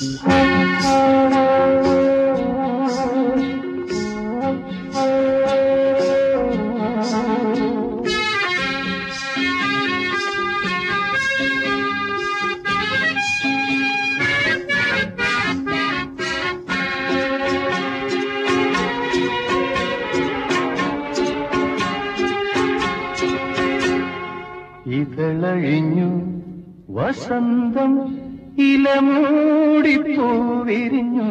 ഇതളഴിഞ്ഞു വസന്തം ഇലമൂടി പൂവിരിഞ്ഞു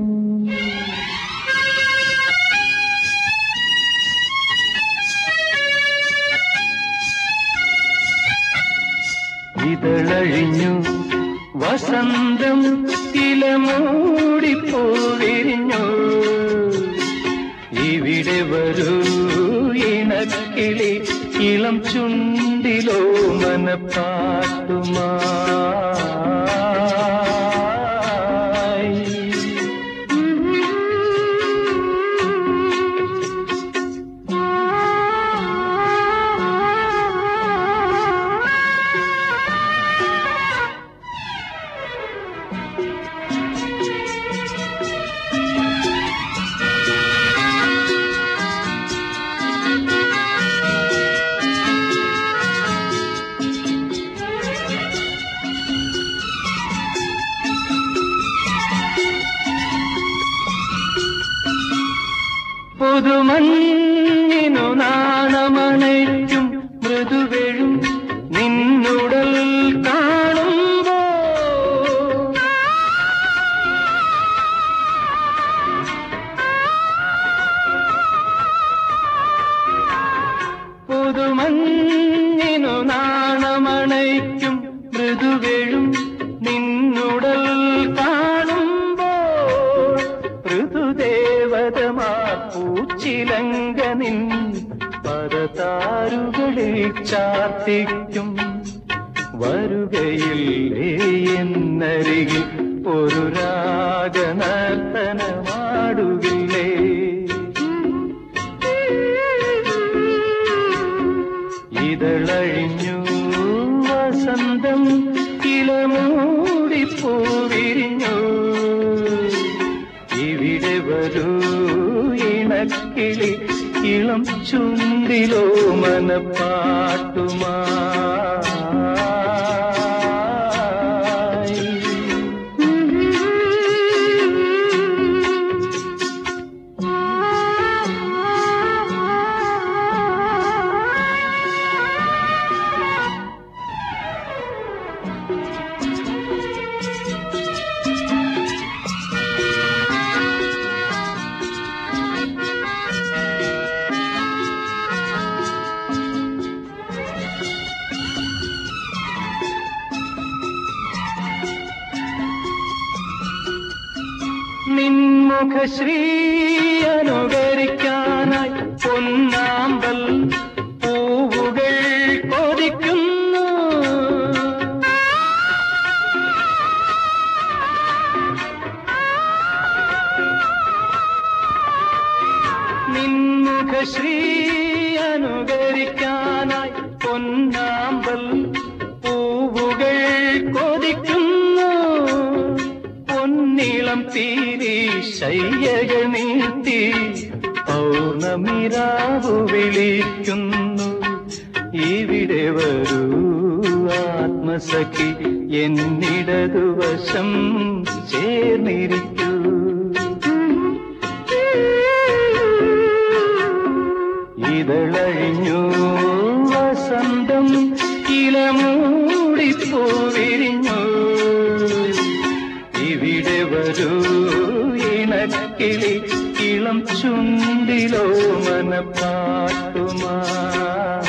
ഇതളഴിഞ്ഞു വസന്തം ഇലമൂടി പൂവിരിഞ്ഞു ഇവിടെ വരൂ ഇണക്കിളി ഇളം ചുണ്ടിലോ മനപ്പാട്ടുമായി പുതുമഞ്ഞിനു നാണമണയ്ക്കും മൃദുവെഴും നിന്നുടൽ കാണുമ്പോ പുതുമഞ്ഞിനു നാണമണയ്ക്കും മൃദുവെഴും നിന്നുടൽ കാണുമ്പോൾ ഋതുദേവതമാ പൂച്ചിലങ്ക നിൻ പദതാരുകളിൽ ചാർത്തിക്കും വരുകയില്ലേ എന്നരികിൽ ഒരു രാഗനർത്തനമാടുകില്ലേ ഇതളഴിഞ്ഞു വസന്തം ഇലമൂടി പൂവിരിഞ്ഞു ഇവിടെ വരൂ ഇണക്കിളി ഇളം ചുണ്ടിലോ മനപ്പാട്ടുമായി നിൻമുഖശ്രീ അനുകരിക്കാനായി പൊന്നാമ്പൽ പൂവുകൾ കൊതിക്കുന്നു നിൻമുഖശ്രീ അനുകരിക്കാനായി പൊന്നാമ്പൽ പൂവുകൾ കൊതിക്കുന്നു പൊന്നിളം തീരി ശയ്യകൾ നീട്ടി പൗർണമിരാവു വിളിക്കുന്നു ഇവിടെ വരൂ ആത്മസഖി എന്നിടതുവശം ചേർന്നിരിക്കൂ ഇതളഴിഞ്ഞു വസന്തം ഇലമൂടി പൂവിരിഞ്ഞു ഇവിടെ വരൂ ഇണക്കിളി ഇളം ചുണ്ടിലോ മനപ്പാട്ടുമാ